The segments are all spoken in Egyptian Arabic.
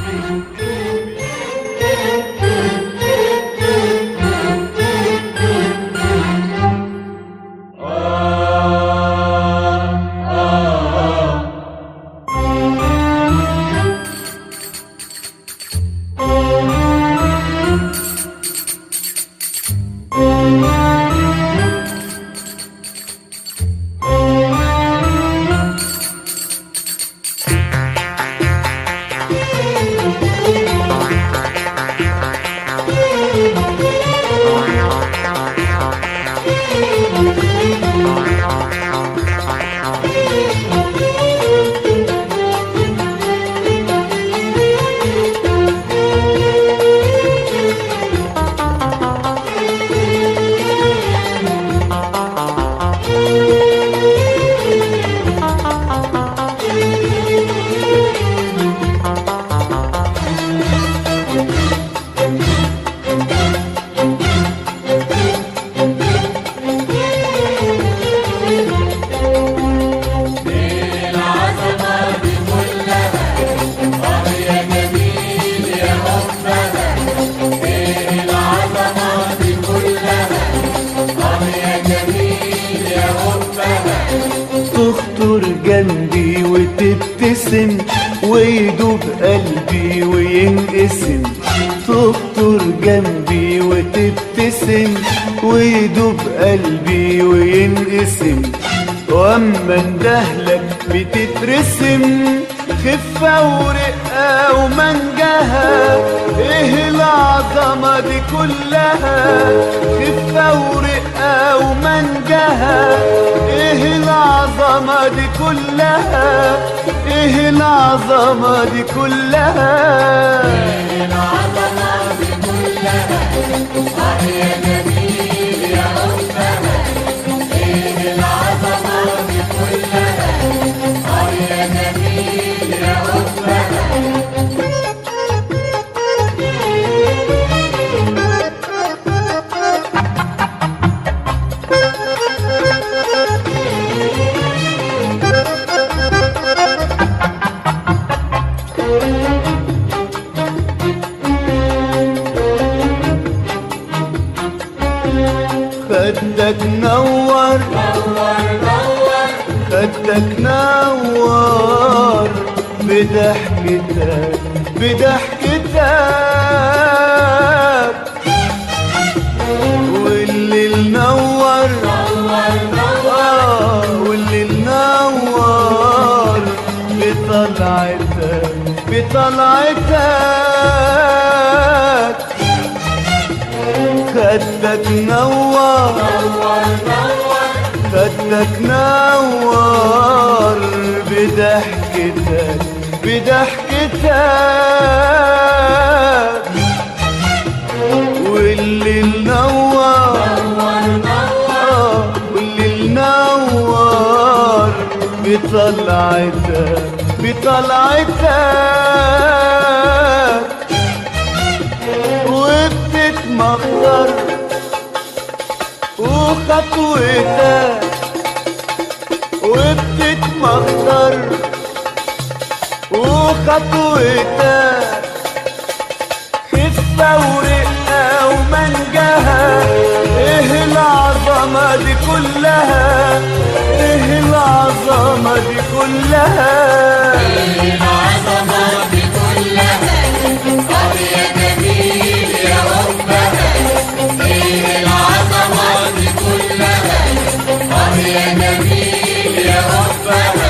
تخطر جنبي وتبتسم ويدوب قلبي وينقسم تخطر جنبي وتبتسم ويدوب قلبي وينقسم واما اندهلك بتترسم خفة ورقة ومنجها ايه العظمة دي كلها خفة ورقة ومنجها ايه العظمة دي كلها ايه العظمة دي كلها خدك نور خدك نور بضحكتك بضحكتك والليل نور آه، والليل نور بطلعتك بطلعتك خدك نور خدك نور بضحكتك بضحكتك والليل نور آه، والليل نور بطلعتك بطلعتك وبتتمخر وخطوتك وبتتمخر وخطوتك خفة ورقة ومنجها ايه العظمة دي كلها ايه العظمة دي كلها العظمة دي كلها طب يا جميل يا أمها إيه العظمة دي كلها طب يا جميل يا أمها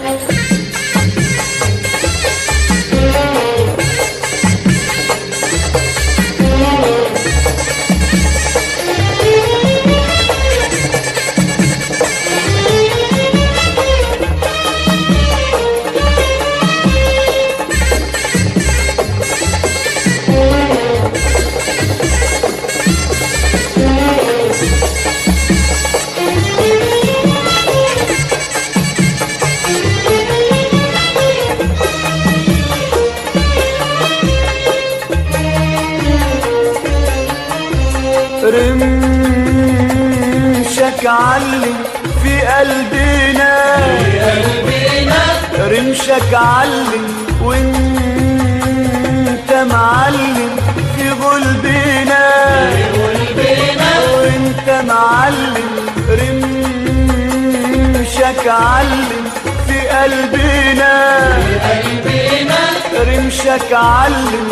رمشك علم في قلبنا قلبنا رمشك علم وانت معلم في غلبنا وانت معلم رمشك علم في قلبنا رمشك علم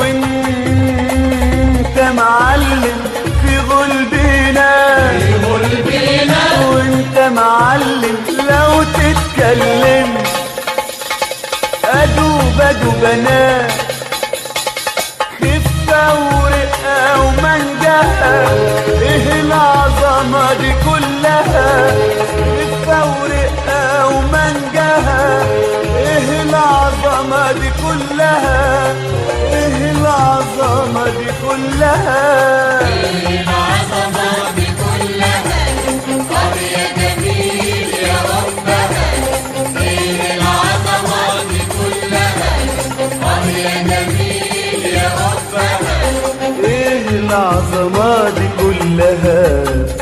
وانت معلم في غلبنا وانت معلم لو تتكلم ادوب ادوب انا خفة ورقة ومنجها ايه العظمة دي كلها خفة ورقة ومنجها ايه العظمة دي كلها ايه العظمة دي كلها العظمة دي كلها طب يا جميل يا ربها ايه العظمة دي كلها طب يا جميل يا ربها ايه العظمة دي كلها